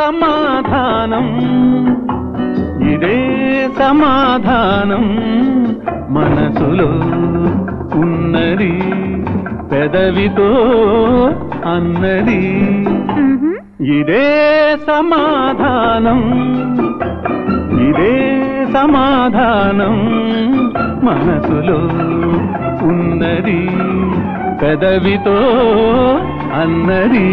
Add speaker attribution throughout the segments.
Speaker 1: సమాధానం ఇదే సమాధానం మనసులో ఉన్నది పెదవితో అన్నది ఇదే సమాధానం ఇదే సమాధానం మనసులో ఉన్నది పెదవితో అన్నది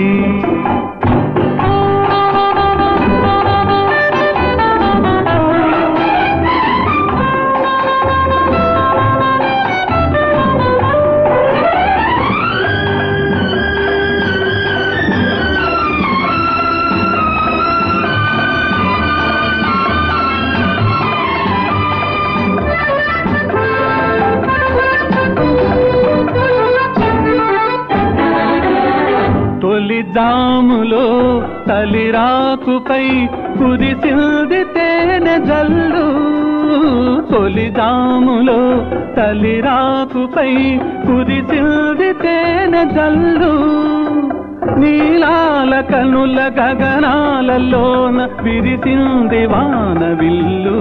Speaker 1: తొలి జాములో తలిరాకుపై కురిసింది తేనె జల్లు తొలి జాములో తలిరాకుపై కురిసింది తేనె జల్లు నీలాల కనుల గగనాలలోన విరిసింది వానవిల్లు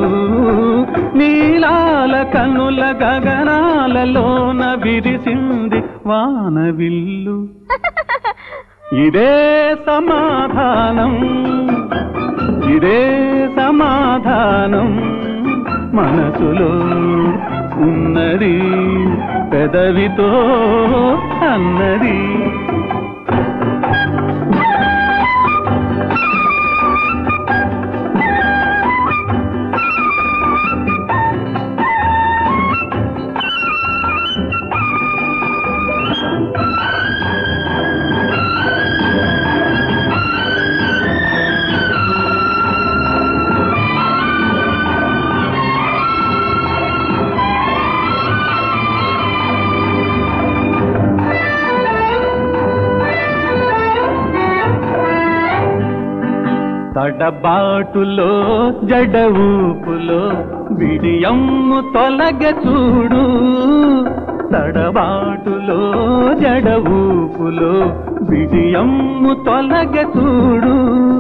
Speaker 1: నీలాల కనుల గగనాలలోన విరిసింది వానవిల్లు ఇదే సమాధానం ఇదే సమాధానం మనసులో ఉన్నది పెదవితో అన్నది తడబాటులో జడ ఊపులో విడియమ్ము తొలగ చూడు తడబాటులో జడ ఊపులో విడియమ్ము తొలగ చూడు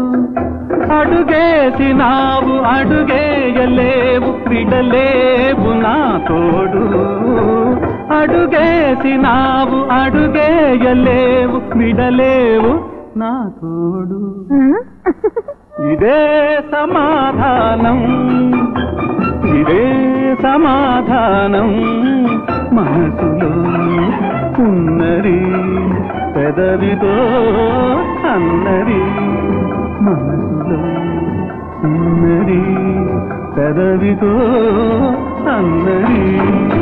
Speaker 1: అడుగేసినావు అడుగేయలేవు విడలేవు నా తోడు అడుగేసినావు అడుగేయలేవు విడలేవు నా తోడు ఇదే సమాధానం ఇదే సమాధానం మనసులో ఉన్నది పెదవితో అన్నది మనసులో ఉన్నది పెదవితో అన్నది